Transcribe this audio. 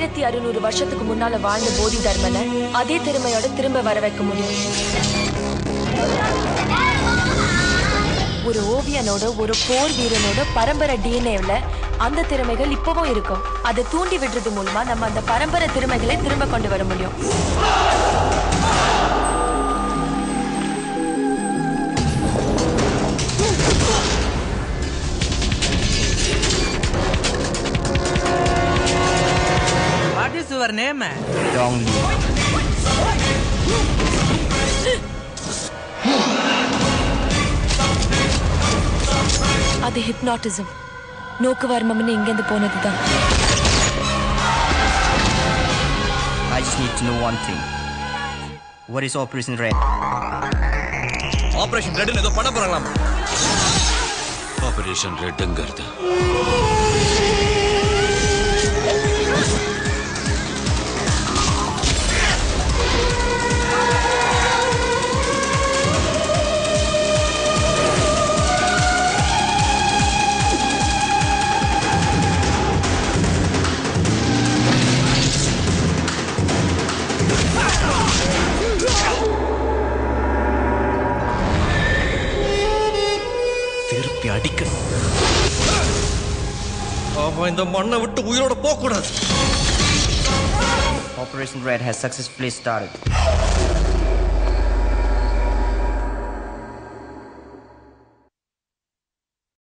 ஆயிரத்தி அறுநூறு வருஷத்துக்கு முன்னால வாழ்ந்த போதி தர்மனை அதே திறமையோட திரும்ப வர வைக்க முடியும் ஒரு ஓவியனோட ஒரு போர் வீரனோட பரம்பரை டிஎன்ஏவில் அந்த திறமைகள் இப்பவும் இருக்கும் அதை தூண்டி விடுறது மூலமா நம்ம அந்த பரம்பரை திறமைகளை திரும்ப கொண்டு வர முடியும் What is your name? Dong Li. அது ஹிப்னாட்டிசம் நோக்குவர்மம்னு இங்கேருந்து போனதுதான் I just need to know one thing. What is Operation Red? Operation ரெட்னு ஏதோ பண்ண போறாங்களாம் ஆபரேஷன் ரெட்டுங்கிறது திருப்பி அடிக்கணும் அவன் இந்த மண்ணை விட்டு உயிரோட போக கூடாது Operation Red has successfully started.